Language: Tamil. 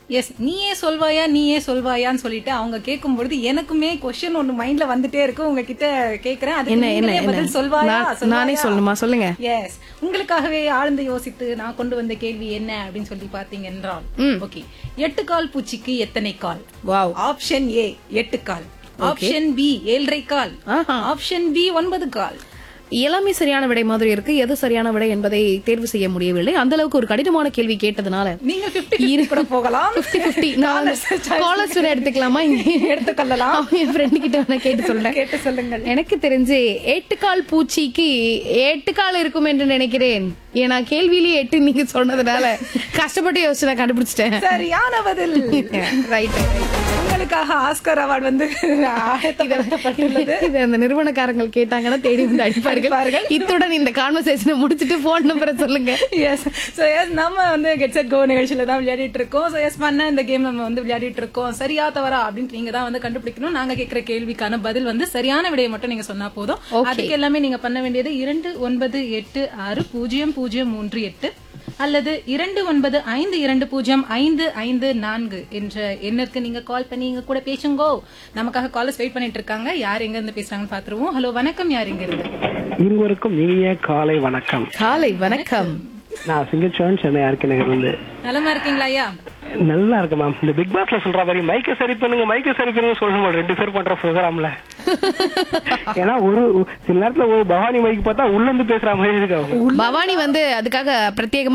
எஸ் நீயே சொல்வாயா நீயே சொல்வாயான்னு சொல்லிட்டு அவங்க கேட்கும் பொழுது எனக்குமே கொஸ்டின் ஒண்ணு மைண்ட்ல வந்துட்டே இருக்கு உங்ககிட்ட கேக்குறேன் அதுக்கு என்ன என்ன நீங்களே என்ன பதில் சொல்வாயா நான்- நானே சொல்லணுமா சொல்லுங்க எஸ் உங்களுக்காகவே ஆழ்ந்து யோசித்து நான் கொண்டு வந்த கேள்வி என்ன அப்படின்னு சொல்லி பாத்தீங்க என்றால் ஓகே எட்டு கால் பூச்சிக்கு எத்தனை கால் வாவ் ஆப்ஷன் ஏ எட்டு கால் ஆப்ஷன் பி ஏழரை கால் ஆஹா. ஆப்ஷன் பி ஒன்பது கால் எல்லாமே சரியான விடை மாதிரி இருக்கு எது சரியான விடை என்பதை தேர்வு செய்ய முடியவில்லை அந்த அளவுக்கு ஒரு கடினமான கேள்வி கேட்டதுனால நீங்க 50 கூட போகலாம் 50 நான் காலர்ஸ் வேற எடுத்துக்கலாமா இங்க எடுத்துக்கொள்ளலாம் அவன் என் ஃப்ரெண்டு கிட்ட வேணா கேட்டு சொல்றேன் கேட்டு சொல்லுங்கள் எனக்கு தெரிஞ்சு எட்டு கால் பூச்சிக்கு எட்டு கால் இருக்கும் என்று நினைக்கிறேன் ஏன்னா கேள்வியிலேயே எட்டு நீங்க சொன்னதுனால கஷ்டப்பட்டு யோசிச்சு நான் கண்டுபிடிச்சிட்டேன் சரியான பதில் ரைட் உங்களுக்காக ஆஸ்கர் அவார்டு வந்து ஆயத்தப்படுத்தப்பட்டுள்ளது இது அந்த நிறுவனக்காரங்க கேட்டாங்கன்னா தேடி வந்து அடிப்பார்கள் அடிப்பார்கள். இத்துடன் இந்த கான்வர்சேஷனை முடிச்சிட்டு போன் நம்பரை சொல்லுங்க எஸ் ஸோ எஸ் நம்ம வந்து கெட் செட் கோ நிகழ்ச்சியில தான் விளையாடிட்டு இருக்கோம் ஸோ எஸ் பண்ண இந்த கேம் நம்ம வந்து விளையாடிட்டு இருக்கோம் சரியா தவறா அப்படின்ட்டு நீங்க தான் வந்து கண்டுபிடிக்கணும் நாங்க கேட்கிற கேள்விக்கான பதில் வந்து சரியான விடையை மட்டும் நீங்க சொன்னா போதும் அதுக்கு எல்லாமே நீங்க பண்ண வேண்டியது இரண்டு ஒன்பது எட்டு ஆறு பூஜ்ஜியம் பூஜ்ஜியம் மூன்று எட்டு அல்லது இரண்டு ஒன்பது ஐந்து இரண்டு பூஜ்ஜியம் ஐந்து ஐந்து நான்கு என்ற எண்ணிற்கு நீங்க கால் பண்ணி எங்க கூட பேசுங்கோ நமக்காக காலர்ஸ் வெயிட் பண்ணிட்டு இருக்காங்க யார் எங்க இருந்து பேசுறாங்கன்னு பாத்துருவோம் ஹலோ வணக்கம் யார் இங்க இருந்து இருவருக்கும் இனிய காலை வணக்கம் காலை வணக்கம் நான் சிங்கச்சோன் சென்னை ஆர்கே நகர் வந்து நலமா இருக்கீங்களா ஐயா நல்லா இருக்கு மேம் இந்த பிக் பாஸ்ல சொல்ற மாதிரி மைக்க சரி பண்ணுங்க மைக்க சரி பண்ணுங்க சொல்லணும் ரெண்டு பேர் பண்ற ப்ரோக்ராம்ல ஏன்னா ஒரு சில நேரத்துல ஒரு பவானி மைக் பார்த்தா உள்ள இருந்து பேசுற மாதிரி இருக்கு அவங்க பவானி வந்து அதுக்காக பிரத்யேகமா